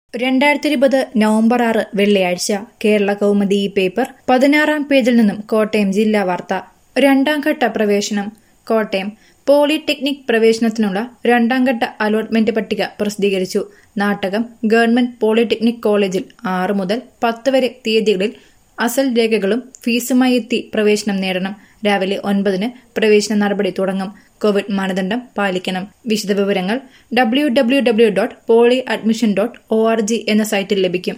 രണ്ടായിരത്തി ഇരുപത് നവംബർ ആറ് വെള്ളിയാഴ്ച കേരള കൗമുദി ഈ പേപ്പർ പതിനാറാം പേജിൽ നിന്നും കോട്ടയം ജില്ലാ വാർത്ത രണ്ടാം ഘട്ട പ്രവേശനം കോട്ടയം പോളിടെക്നിക് പ്രവേശനത്തിനുള്ള രണ്ടാം ഘട്ട അലോട്ട്മെന്റ് പട്ടിക പ്രസിദ്ധീകരിച്ചു നാട്ടകം ഗവൺമെന്റ് പോളിടെക്നിക് കോളേജിൽ ആറ് മുതൽ പത്ത് വരെ തീയതികളിൽ അസൽ രേഖകളും ഫീസുമായി എത്തി പ്രവേശനം നേടണം രാവിലെ ഒൻപതിന് പ്രവേശന നടപടി തുടങ്ങും കോവിഡ് മാനദണ്ഡം പാലിക്കണം വിശദവിവരങ്ങൾ W W W dot poly admission dot O R G എന്ന സൈറ്റിൽ ലഭിക്കും